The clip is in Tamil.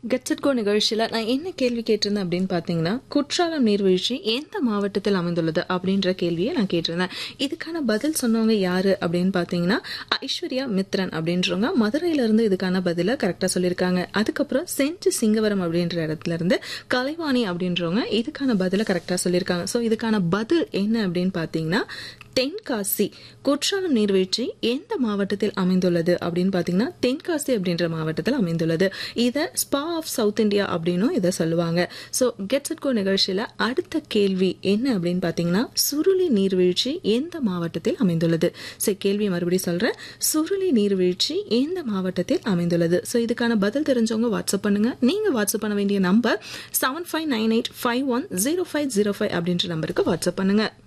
கெட்ஸ் கோ நிகழ்ச்சியில் நான் என்ன கேள்வி கேட்டிருந்தேன் அப்படின்னு பார்த்தீங்கன்னா குற்றாலம் நீர்வீழ்ச்சி எந்த மாவட்டத்தில் அமைந்துள்ளது அப்படின்ற கேள்வியை நான் கேட்டிருந்தேன் இதுக்கான பதில் சொன்னவங்க யாரு அப்படின்னு பார்த்தீங்கன்னா ஐஸ்வர்யா மித்ரன் அப்படின்றவங்க மதுரையிலிருந்து இதுக்கான பதிலை கரெக்டாக சொல்லியிருக்காங்க அதுக்கப்புறம் சென்ட் சிங்கவரம் அப்படின்ற இடத்துல இருந்து கலைவாணி அப்படின்றவங்க இதுக்கான பதிலை கரெக்டாக சொல்லியிருக்காங்க ஸோ இதுக்கான பதில் என்ன அப்படின்னு பார்த்தீங்கன்னா தென்காசி குற்றாலம் நீர்வீழ்ச்சி எந்த மாவட்டத்தில் அமைந்துள்ளது அப்படின்னு பார்த்தீங்கன்னா தென்காசி அப்படின்ற மாவட்டத்தில் அமைந்துள்ளது இதை ஸ்பா ஆஃப் சவுத் இந்தியா அப்படின்னும் இதை சொல்லுவாங்க ஸோ கெட்ஸ் அட் கோ நிகழ்ச்சியில் அடுத்த கேள்வி என்ன அப்படின்னு பார்த்தீங்கன்னா சுருளி நீர்வீழ்ச்சி எந்த மாவட்டத்தில் அமைந்துள்ளது ஸோ கேள்வி மறுபடியும் சொல்கிறேன் சுருளி நீர்வீழ்ச்சி எந்த மாவட்டத்தில் அமைந்துள்ளது ஸோ இதுக்கான பதில் தெரிஞ்சவங்க வாட்ஸ்அப் பண்ணுங்க நீங்கள் வாட்ஸ்அப் பண்ண வேண்டிய number seven five nine eight five one zero five zero five அப்படின்ற நம்பருக்கு வாட்ஸ்அப் பண்ணுங்க